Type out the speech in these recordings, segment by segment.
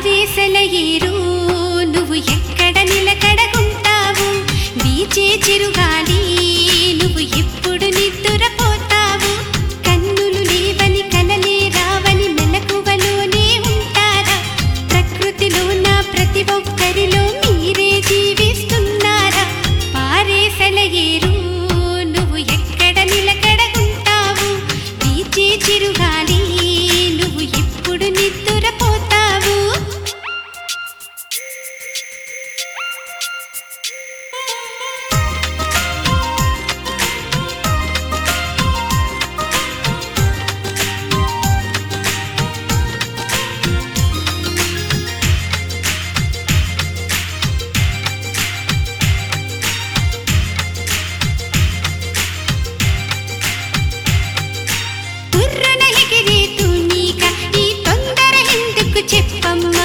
పారేసల ఏరు నువ్వు ఎక్కడ నిలకడగుంటావు వీచే చిరుగాలి నువ్వు ఎప్పుడు నిద్దురపోతావు కన్నులు లేవని కలలే రావని మెలకువలోనే ఉంటారా ప్రకృతిలో నా ప్రతి ఒక్కరిలో మీరే జీవిస్తున్నారా పారేసల ఏరు నువ్వు ఎక్కడ నిలకడగుంటావు వీచే చిరుగాలి నువ్వు ఎప్పుడు నిద్దురపోతావు బుర్రన ఎగిరే తూనీక ఈ తొందర ఎందుకు చెప్పమ్మా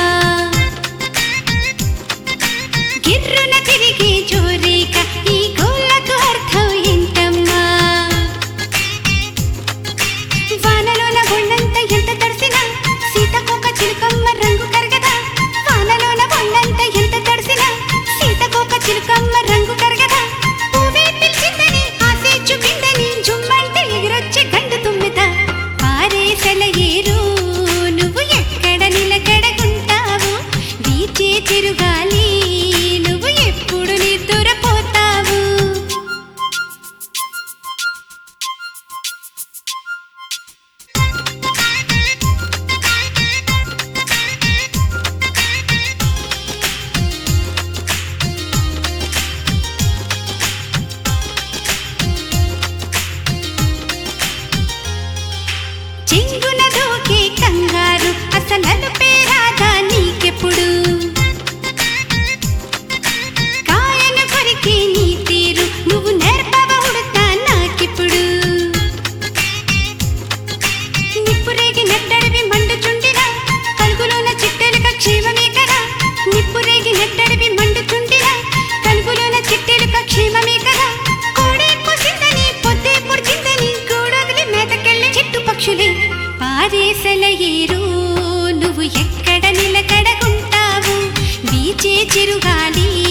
గిర్రున తిరిగే జోరేక ఈ గోళ్ళకు అర్థం ఏంటమ్మా వానలోన ఒళ్ళంత ఎంత తడిసినా సీతకొక చిలుకమ్మ రంగు కరగదా వానలోన ఒళ్ళంత ఎంత తడిసినా సీతకొక చిలుకమ్మ రంగు కరగదా పువ్వే పిలిచిందని ఆసే చూపిందని జుమ్మంటే ఎగిరొచ్చే గండు తుమ్మిద పారేసల ఏరు నువ్వు ఎక్కడ నిలకడగుంటావు వీచే చిరుగాలి నువ్వు ఎప్పుడు నిద్దురపోతావు చెంగున దూకే కంగారు అసలు పేరాదా నీకెప్పుడు కాయను కొరికే నీ తీరు నువ్వు నేర్పవ ఉడతా నాకిప్పుడు నిప్పురేగి నెట్టడివి మండుచుండినా కలుగులోన చిట్టెలుక క్షేమమే కదా నిప్పురేగి నెట్టడివి మండుచుండినా కలుగులోన చిట్టెలుక క్షేమమే కదా కోడే పొసిందని పొద్దే పొడిచిందని గూడొదిలి మేతకెళ్ళి చెట్టు పక్షులే పారేసల ఏరు నువ్వు ఎక్కడ నిలకడగుంటావు వీచే చిరుగాలి